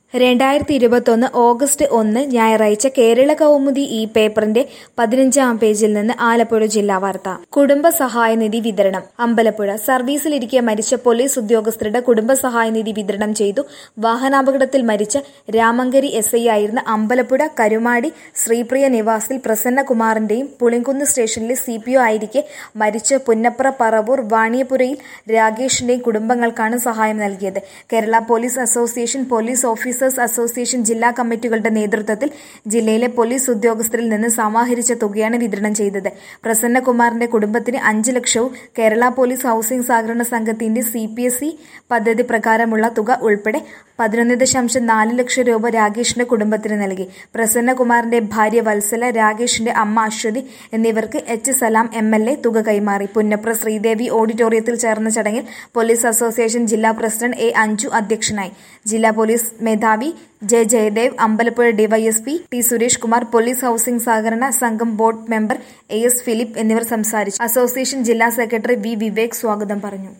രണ്ടായിരത്തി ഇരുപത്തൊന്ന് ഓഗസ്റ്റ് ഒന്ന് ഞായറാഴ്ച കേരള കൗമുദി ഈ പേപ്പറിന്റെ പതിനഞ്ചാം പേജിൽ നിന്ന് ആലപ്പുഴ ജില്ലാ വാർത്ത കുടുംബ സഹായനിധി വിതരണം അമ്പലപ്പുഴ സർവീസിലിരിക്കെ മരിച്ച പോലീസ് ഉദ്യോഗസ്ഥരുടെ കുടുംബ സഹായനിധി വിതരണം ചെയ്തു വാഹനാപകടത്തിൽ മരിച്ച രാമങ്കരി എസ് ഐ ആയിരുന്ന അമ്പലപ്പുഴ കരുമാടി ശ്രീപ്രിയ നിവാസിൽ പ്രസന്നകുമാറിന്റെയും പുളിങ്കുന്ന് സ്റ്റേഷനിലെ സി പി ഒ ആയിരിക്കെ മരിച്ച പുന്നപ്ര പറവൂർ വാണിയപുരയിൽ രാകേഷിന്റെയും കുടുംബങ്ങൾക്കാണ് സഹായം നൽകിയത് Kerala police association police officers association ജില്ലാ കമ്മിറ്റികളുടെ നേതൃത്വത്തിൽ ജില്ലയിലെ പോലീസ് ഉദ്യോഗസ്ഥരിൽ നിന്ന് സമാഹരിച്ച തുകയാണ് വിതരണം ചെയ്തത് പ്രസന്നകുമാറിന്റെ കുടുംബത്തിന് അഞ്ച് ലക്ഷവും കേരള പോലീസ് ഹൌസിംഗ് സഹകരണ സംഘത്തിന്റെ സി പി എസ് ഇ പദ്ധതി പ്രകാരമുള്ള തുക ഉൾപ്പെടെ പതിനൊന്ന് ദശാംശം നാല് ലക്ഷം രൂപ രാകേഷിന്റെ കുടുംബത്തിന് നൽകി പ്രസന്നകുമാറിന്റെ ഭാര്യ വത്സല രാകേഷിന്റെ അമ്മ അശ്വതി എന്നിവർക്ക് H Salam M L A തുക കൈമാറി പുന്നപ്ര ശ്രീദേവി ഓഡിറ്റോറിയത്തിൽ ചേർന്ന ചടങ്ങിൽ പോലീസ് അസോസിയേഷൻ ജില്ലാ പ്രസിഡന്റ് എ അഞ്ജു അധ്യക്ഷനായി ജില്ലാ പോലീസ് മേധാവി J Jayadev Ambalappuzha DYSP T Suresh Kumar police housing സഹകരണ സംഘം board member A S Philip എന്നിവർ സംസാരിച്ചു അസോസിയേഷൻ ജില്ലാ സെക്രട്ടറി വി വിവേക് സ്വാഗതം പറഞ്ഞു